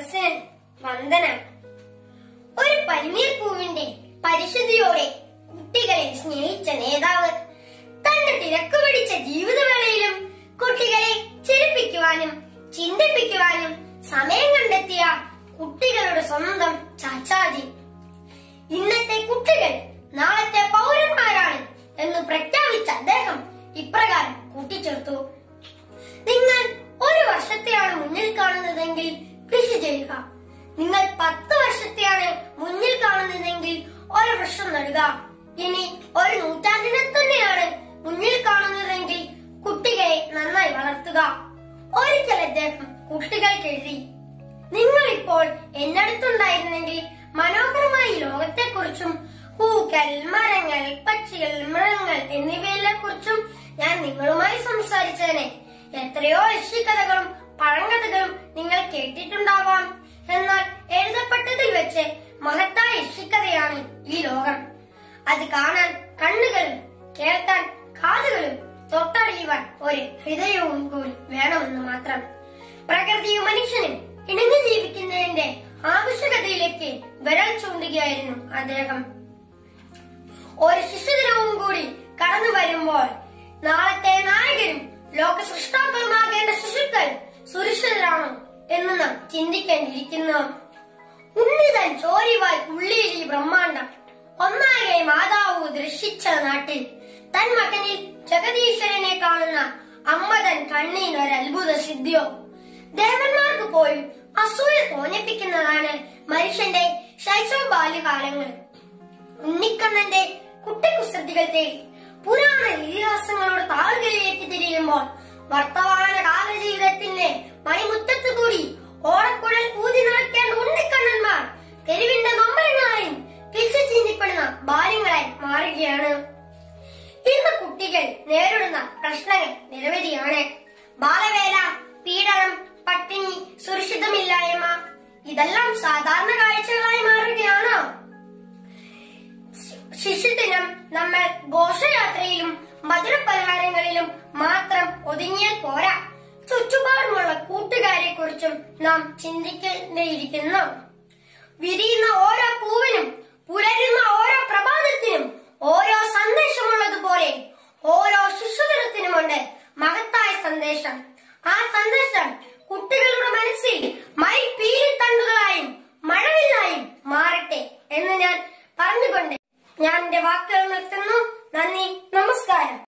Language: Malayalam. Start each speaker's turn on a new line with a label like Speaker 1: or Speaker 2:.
Speaker 1: സദസ്സിന് വന്ദനം ഒരു പനിനീർ പൂവിന്റെ പരിശുദ്ധിയോടെ കുട്ടികളെ സ്നേഹിച്ച നേതാവ് തന്റെ തിരക്ക് പിടിച്ച ജീവിതവേളയിലും കുട്ടികളെ ചിരിപ്പിക്കുവാനും ചിന്തിപ്പിക്കുവാനും സമയം കണ്ടെത്തിയ കുട്ടികളുടെ സ്വന്തം ചാച്ചാജി ഇന്നത്തെ കുട്ടികൾ നാളത്തെ പൗരന്മാരാണ് എന്ന് പ്രഖ്യാപിച്ച അദ്ദേഹം ഇപ്രകാരം കൂട്ടിച്ചേർത്തു നിങ്ങൾ ഒരു വർഷത്തെയാണ് മുന്നിൽ കാണുന്നതെങ്കിൽ കൃഷി ചെയ്യുക നിങ്ങൾ പത്ത് വർഷത്തെയാണ് മുന്നിൽ കാണുന്നതെങ്കിൽ ഒരു വൃക്ഷം നടുക ഇനി ഒരു നൂറ്റാണ്ടിനെ തന്നെയാണ് മുന്നിൽ കാണുന്നതെങ്കിൽ കുട്ടികളെ നന്നായി വളർത്തുക ഒരിക്കൽ അദ്ദേഹം കുട്ടികൾക്ക് എഴുതി നിങ്ങൾ ഇപ്പോൾ എന്നടുത്തുണ്ടായിരുന്നെങ്കിൽ മനോഹരമായ ഈ ലോകത്തെക്കുറിച്ചും പൂക്കൾ മരങ്ങൾ പക്ഷികൾ മൃഗങ്ങൾ എന്നിവയെല്ലാം കുറിച്ചും ഞാൻ നിങ്ങളുമായി സംസാരിച്ചേനെ എത്രയോ ഋഷിക്കഥകളും പഴങ്കഥകളും നിങ്ങൾ കേട്ടിട്ടുണ്ടാവാം എന്നാൽ എഴുതപ്പെട്ടതിൽ വെച്ച് മഹത്തായ ഋഷിക്കഥയാണ് ഈ ലോകം അത് കാണാൻ കണ്ണുകളും കേൾക്കാൻ കാതുകളും തൊട്ടറിയുവാൻ ഒരു ഹൃദയവും കൂടി വേണമെന്ന് മാത്രം പ്രകൃതിയും മനുഷ്യനും ഇണങ്ങി ജീവിക്കുന്നതിന്റെ ആവശ്യകതയിലേക്ക് വിരൽ ചൂണ്ടുകയായിരുന്നു അദ്ദേഹം ഒരു ശിശുദിനവും കൂടി കടന്നു വരുമ്പോൾ നാളത്തെ നായകരും ലോക സൃഷ്ടാക്കളുമാകേണ്ട ശിശുക്കൾ സുരക്ഷിതരാണോ എന്ന് നാം ചിന്തിക്കേണ്ടിയിരിക്കുന്നു ഉണ്ണിതൻ ചോരിവായി ഉള്ളിയിൽ ഈ ബ്രഹ്മാണ്ടം ഒന്നാകെ മാതാവ് ദർശിച്ച നാട്ടിൽ തൻ മകനിൽ ജഗദീശ്വരനെ കാണുന്ന അമ്മതൻ കണ്ണീൻ ഒരു അത്ഭുത സിദ്ധിയോ ദേവന്മാർക്ക് പോലും അസൂയ തോന്നിപ്പിക്കുന്നതാണ് മനുഷ്യന്റെ ശൈശവ ബാല്യകാലങ്ങൾ ഉണ്ണിക്കണ്ണന്റെ കുട്ടിക്കുസൃതികൾ തേടി പുരാണ ഇതിഹാസങ്ങളോട് താളുകളിലേക്ക് തിരിയുമ്പോൾ വർത്തമാന കാല ജീവിതത്തിന്റെ മണിമുറ്റത്തു കൂടി ഓടക്കുഴൽ ഊതി നടക്കേണ്ട ഉണ്ണിക്കണ്ണന്മാർ തെരുവിന്റെ നൊമ്പരങ്ങളായും പിച്ചു ചീന്തിപ്പെടുന്ന ബാല്യങ്ങളായി മാറുകയാണ് ഇന്ന് കുട്ടികൾ നേരിടുന്ന പ്രശ്നങ്ങൾ നിരവധിയാണ് ബാലവേല പീഡനം പട്ടിണി സുരക്ഷിതമില്ലായ്മ ഇതെല്ലാം സാധാരണ കാഴ്ചകളായി മാറുകയാണോ ശിശുദിനം നമ്മൾ ഘോഷയാത്രയിലും മധുരപലഹാരങ്ങളിലും മാത്രം ഒതുങ്ങിയാൽ പോരാ ചുറ്റുപാടുമുള്ള കൂട്ടുകാരെ കുറിച്ചും നാം ചിന്തിക്കേണ്ടിയിരിക്കുന്നു വിരിയുന്ന ഓരോ പൂവിനും പുലരുന്ന ഓരോ പ്രഭാതത്തിനും ഓരോ സന്ദേശമുള്ളതുപോലെ ഓരോ ശിശുദിനത്തിനുമുണ്ട് മഹത്തായ സന്ദേശം ആ സന്ദേശം കുട്ടികളുടെ മനസ്സിൽ മൈ പീലിത്തണ്ടുകളായും മഴവില്ലായും മാറട്ടെ എന്ന് ഞാൻ പറഞ്ഞുകൊണ്ട് ഞാൻ എന്റെ വാക്കുകൾ നിർത്തുന്നു നന്ദി നമസ്കാരം